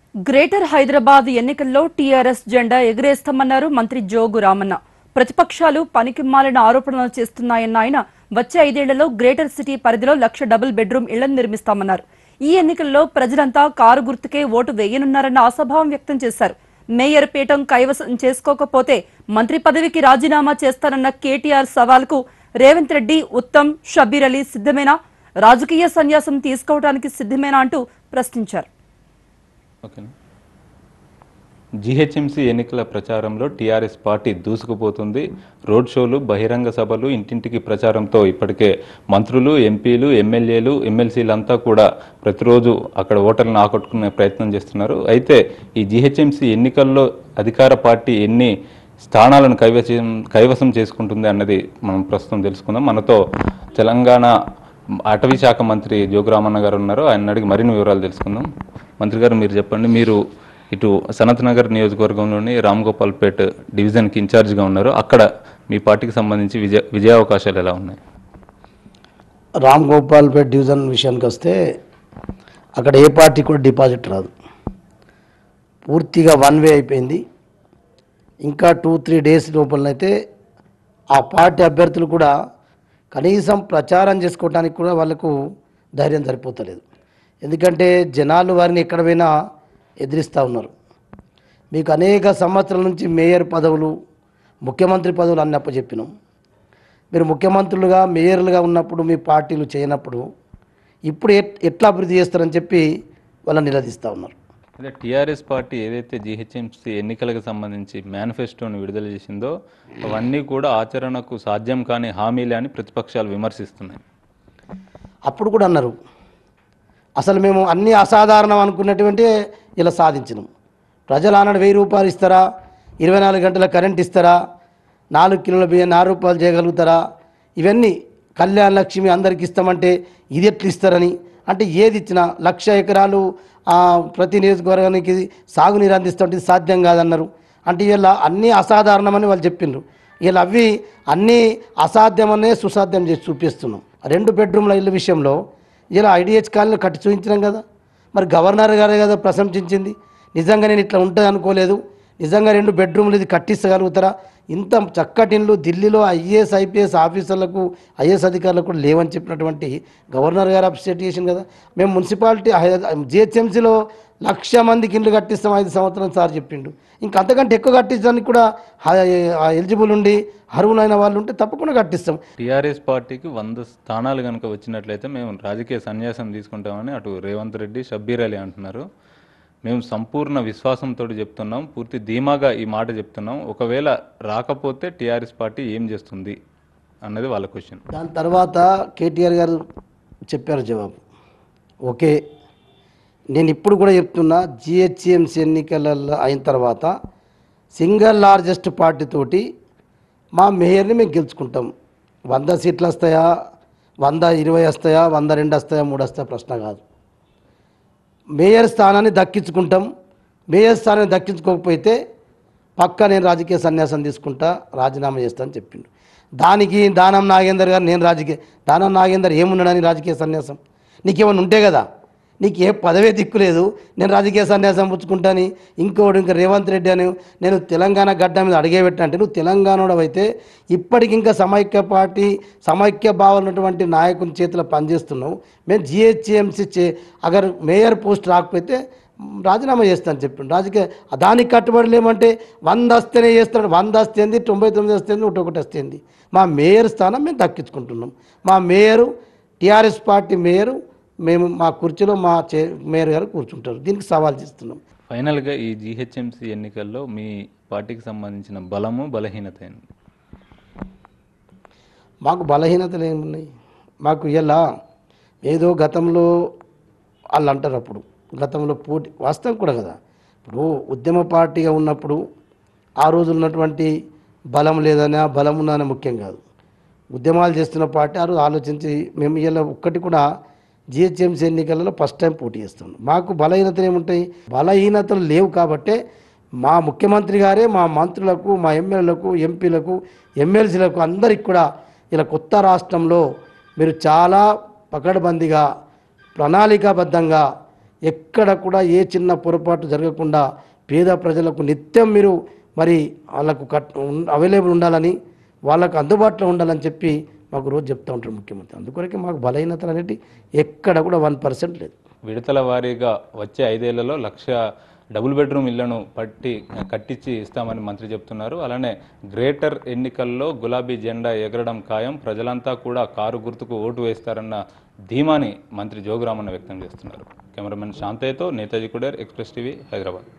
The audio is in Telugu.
గ్రేటర్ హైదరాబాద్ ఎన్నికల్లో టీఆర్ఎస్ జెండా ఎగిరేస్తామన్నారు మంత్రి జోగు రామన్న ప్రతిపక్షాలు పనికిమాలిన ఆరోపణలు చేస్తున్నాయన్న ఆయన వచ్చే ఐదేళ్లలో గ్రేటర్ సిటీ పరిధిలో లక్ష డబుల్ బెడ్రూమ్ ఇళ్లను నిర్మిస్తామన్నారు ఈ ఎన్నికల్లో ప్రజలంతా కారు గుర్తుకే ఓటు వేయనున్నారన్న ఆశాభావం వ్యక్తం చేశారు మేయర్ పీఠం కైవసం చేసుకోకపోతే మంత్రి పదవికి రాజీనామా చేస్తానన్న కేటీఆర్ సవాల్కు రేవంత్ రెడ్డి ఉత్తమ్ షబీర్ అలీ సిద్ధమేనా రాజకీయ సన్యాసం తీసుకోవడానికి సిద్ధమేనా అంటూ ప్రశ్నించారు ఓకేనా జీహెచ్ఎంసీ ఎన్నికల ప్రచారంలో టీఆర్ఎస్ పార్టీ దూసుకుపోతుంది రోడ్ షోలు బహిరంగ సభలు ఇంటింటికి ప్రచారంతో ఇప్పటికే మంత్రులు ఎంపీలు ఎమ్మెల్యేలు ఎమ్మెల్సీలంతా కూడా ప్రతిరోజు అక్కడ ఓటర్లను ఆకట్టుకునే ప్రయత్నం చేస్తున్నారు అయితే ఈ జీహెచ్ఎంసీ ఎన్నికల్లో అధికార పార్టీ ఎన్ని స్థానాలను కైవసం కైవసం చేసుకుంటుంది అన్నది మనం ప్రస్తుతం తెలుసుకుందాం మనతో తెలంగాణ అటవీ శాఖ మంత్రి జోగురామన్న గారు ఉన్నారు ఆయన అడిగి మరిన్ని వివరాలు తెలుసుకుందాం మంత్రి గారు మీరు చెప్పండి మీరు ఇటు సనత్ నగర్ నియోజకవర్గంలోని రామ్ గోపాల్పేట్ డివిజన్కి ఇన్ఛార్జిగా ఉన్నారు అక్కడ మీ పార్టీకి సంబంధించి విజయ విజయావకాశాలు ఎలా ఉన్నాయి రామ్ గోపాల్పేట్ డివిజన్ విషయానికి వస్తే అక్కడ ఏ పార్టీ కూడా డిపాజిట్ రాదు పూర్తిగా వన్ వే అయిపోయింది ఇంకా టూ త్రీ డేస్ లోపలనైతే ఆ పార్టీ అభ్యర్థులు కూడా కనీసం ప్రచారం చేసుకోవడానికి కూడా వాళ్ళకు ధైర్యం సరిపోతలేదు ఎందుకంటే జనాలు వారిని ఎక్కడ పోయినా ఎదిరిస్తూ ఉన్నారు మీకు అనేక సంవత్సరాల నుంచి మేయర్ పదవులు ముఖ్యమంత్రి పదవులు అన్ని అప్పచెప్పినాం మీరు ముఖ్యమంత్రులుగా మేయర్లుగా ఉన్నప్పుడు మీ పార్టీలు చేయనప్పుడు ఇప్పుడు ఎట్ ఎట్లా అభివృద్ధి చేస్తారని చెప్పి వాళ్ళని నిలదీస్తూ ఉన్నారు అదే టీఆర్ఎస్ పార్టీ ఏదైతే జీహెచ్ఎంసీ ఎన్నికలకు సంబంధించి మేనిఫెస్టోను విడుదల చేసిందో అవన్నీ కూడా ఆచరణకు సాధ్యం కాని హామీలే అని ప్రతిపక్షాలు విమర్శిస్తున్నాయి అప్పుడు కూడా అన్నారు అసలు మేము అన్ని అసాధారణం అనుకున్నటువంటి ఇలా సాధించినాం ప్రజలు ఆనాడు వెయ్యి రూపాయలు ఇస్తారా ఇరవై నాలుగు గంటల కరెంట్ ఇస్తారా నాలుగు కిలోల బియ్యం నాలుగు రూపాయలు చేయగలుగుతారా ఇవన్నీ కళ్యాణ లక్ష్మి అందరికి ఇస్తామంటే ఇది ఎట్లు ఇస్తారని అంటే ఏది ఇచ్చినా లక్ష ఎకరాలు ఆ, ప్రతి నియోజకవర్గానికి సాగునీరు అందిస్తుంటే ఇది సాధ్యం కాదన్నారు అంటే ఇలా అన్నీ అసాధారణమని వాళ్ళు చెప్పిండ్రు ఇలా అవి అన్నీ అసాధ్యమనే సుసాధ్యం చేసి చూపిస్తున్నాం రెండు బెడ్రూమ్ల ఇల్లు విషయంలో ఇలా ఐడిహెచ్ కాలనీలో కట్టి చూపించినాం కదా మరి గవర్నర్ గారే కదా ప్రశంసించింది నిజంగా నేను ఇట్లా ఉంటుంది అనుకోలేదు నిజంగా రెండు బెడ్రూమ్లు ఇది కట్టించగలుగుతారా ఇంత చక్కటి ఇండ్లు ఢిల్లీలో ఐఏఎస్ ఐపీఎస్ ఆఫీసర్లకు ఐఏఎస్ అధికారులకు కూడా లేవని చెప్పినటువంటి గవర్నర్ గారు అప్సెట్ చేసింది కదా మేము మున్సిపాలిటీ జిహెచ్ఎంసీలో లక్ష మందికి ఇండ్లు కట్టిస్తాం ఐదు సంవత్సరం సార్ చెప్పిండు ఇంకా అంతకంటే ఎక్కువ కట్టించడానికి కూడా ఎలిజిబుల్ ఉండి అర్హులైన వాళ్ళు ఉంటే తప్పకుండా కట్టిస్తాం టీఆర్ఎస్ పార్టీకి వంద స్థానాలు కనుక వచ్చినట్లయితే మేము రాజకీయ సన్యాసం తీసుకుంటామని అటు రేవంత్ రెడ్డి షబ్బీర్ అలీ అంటున్నారు మేము సంపూర్ణ విశ్వాసంతో చెప్తున్నాం పూర్తి ధీమాగా ఈ మాట చెప్తున్నాం ఒకవేళ రాకపోతే టీఆర్ఎస్ పార్టీ ఏం చేస్తుంది అన్నది వాళ్ళ క్వశ్చన్ దాని తర్వాత కేటీఆర్ గారు చెప్పారు జవాబు ఓకే నేను ఇప్పుడు కూడా చెప్తున్నా జిహెచ్ఎంసీ ఎన్నికలలో అయిన తర్వాత సింగిల్ లార్జెస్ట్ పార్టీ తోటి మా మేయర్ని మేము గెలుచుకుంటాం వంద సీట్లు వస్తాయా వంద ఇరవై వస్తాయా వంద రెండు వస్తాయా మూడు వస్తాయా ప్రశ్న కాదు మేయర్ స్థానాన్ని దక్కించుకుంటాం మేయర్ స్థానాన్ని దక్కించుకోకపోతే పక్క నేను రాజకీయ సన్యాసం తీసుకుంటా రాజీనామా చేస్తానని చెప్పిండు దానికి దానం నాగేందర్ గారు నేను రాజకీయ దానం నాగేందర్ ఏమున్నాడని రాజకీయ సన్యాసం నీకేమన్నా ఉంటే కదా నీకు ఏ పదవే దిక్కులేదు నేను రాజకీయ సన్యాసం పుచ్చుకుంటాని ఇంకోడు ఇంకా రేవంత్ రెడ్డి అని నేను తెలంగాణ గడ్డ మీద అడిగే పెట్టా అంటే నువ్వు తెలంగాణలో అయితే ఇప్పటికి ఇంకా సమైక్య పార్టీ సమైక్య భావం ఉన్నటువంటి నాయకుని చేతిలో పనిచేస్తున్నావు మేము జిహెచ్ఎంసీ చే అగర్ మేయర్ పోస్ట్ రాకపోతే రాజీనామా చేస్తాను చెప్పిండు రాజకీయ దానికి కట్టుబడి లేమంటే వంద వస్తేనే చేస్తాడు వంద వస్తేంది తొంభై తొమ్మిది వస్తేంది నూట ఒకటి వస్తేంది మా మేయర్ స్థానం మేము దక్కించుకుంటున్నాం మా మేయరు టీఆర్ఎస్ పార్టీ మేయరు మేము మా కుర్చీలో మా చే మేయర్ గారు కూర్చుంటారు దీనికి సవాల్ చేస్తున్నాం ఫైనల్గా ఈ జీహెచ్ఎంసీ ఎన్నికల్లో మీ పార్టీకి సంబంధించిన బలము బలహీనత ఏంటి మాకు బలహీనతలు ఏమున్నాయి మాకు ఇలా ఏదో గతంలో వాళ్ళు అంటారు అప్పుడు గతంలో పోటీ వాస్తవం కూడా కదా ఇప్పుడు ఉద్యమ పార్టీగా ఉన్నప్పుడు ఆ రోజు ఉన్నటువంటి బలం లేదనా బలం ఉందనే ముఖ్యం కాదు ఉద్యమాలు చేస్తున్న పార్టీ ఆ రోజు ఆలోచించి మేము ఇలా ఒక్కటి కూడా జిహెచ్ఎంసీ ఎన్నికలలో ఫస్ట్ టైం పోటీ చేస్తున్నాం మాకు బలహీనతలు ఏముంటాయి బలహీనతలు లేవు కాబట్టే మా ముఖ్యమంత్రి గారే మా మంత్రులకు మా ఎమ్మెల్యేలకు ఎంపీలకు ఎమ్మెల్సీలకు అందరికి కూడా ఇలా కొత్త రాష్ట్రంలో మీరు చాలా పకడ్బందీగా ప్రణాళికాబద్ధంగా ఎక్కడ కూడా ఏ చిన్న పొరపాటు జరగకుండా పేద ప్రజలకు నిత్యం మీరు మరి వాళ్ళకు కట్ అవైలబుల్ ఉండాలని వాళ్ళకు అందుబాటులో ఉండాలని చెప్పి మాకు రోజు చెప్తూ ఉంటారు ముఖ్యమంత్రి అందుకొరకే మాకు బలహీనతలు అనేటి ఎక్కడ కూడా వన్ పర్సెంట్ లేదు విడతల వారీగా వచ్చే ఐదేళ్లలో లక్ష డబుల్ బెడ్రూమ్ ఇళ్లను పట్టి కట్టించి ఇస్తామని మంత్రి చెప్తున్నారు అలానే గ్రేటర్ ఎన్నికల్లో గులాబీ జెండా ఎగరడం ఖాయం ప్రజలంతా కూడా కారు గుర్తుకు ఓటు వేస్తారన్న ధీమాని మంత్రి జోగురామన్న వ్యక్తం చేస్తున్నారు కెమెరామెన్ శాంతయ్యతో నేతాజీ కుడేర్ ఎక్స్ప్రెస్ టీవీ హైదరాబాద్